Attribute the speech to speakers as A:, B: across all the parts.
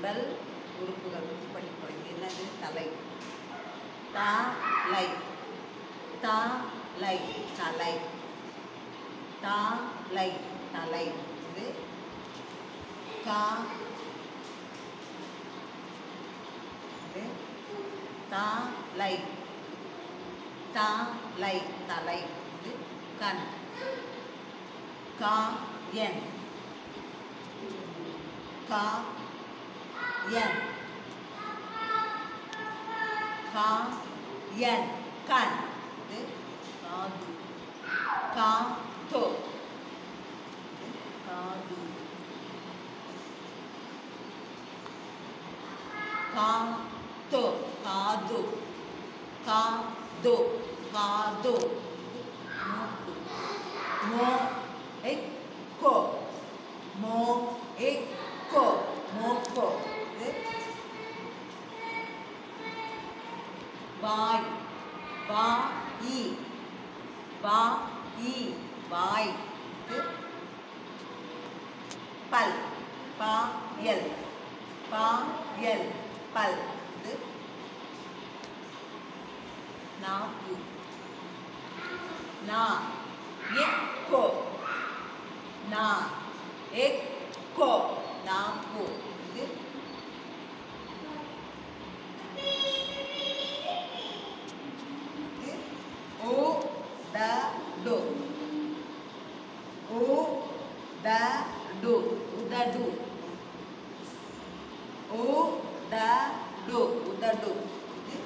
A: உடல் உறுப்புகள் பற்றி படிப்போம் இது என்னது தலை தா லை தா லை தலை தா லை தலை இது கா இது தா லை தா லை தலை இது கண் கா என் கா என் கா என் கண் இது காது கா தோ இது காது கா தோ காது கா தோ காது மூக்கு மோ எக் கோ மோ எக் கோ மோக்கோ இது வாய் வா இ வா இ வாய் இது பல் பா எல் பா எல் பல் இது நாக்கு நா எக்கோ நா எக்கோ நாக்கு இது இது ஓ the to O the to உதடு ஓ த டு உதடு இது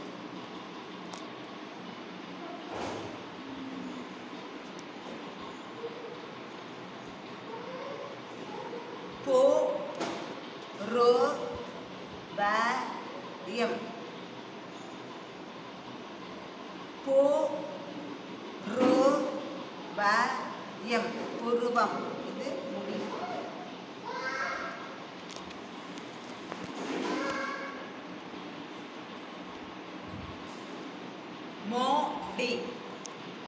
A: போ ரோ வ எம் போ ரோ வ எம் புருவம் இது முடி மோடி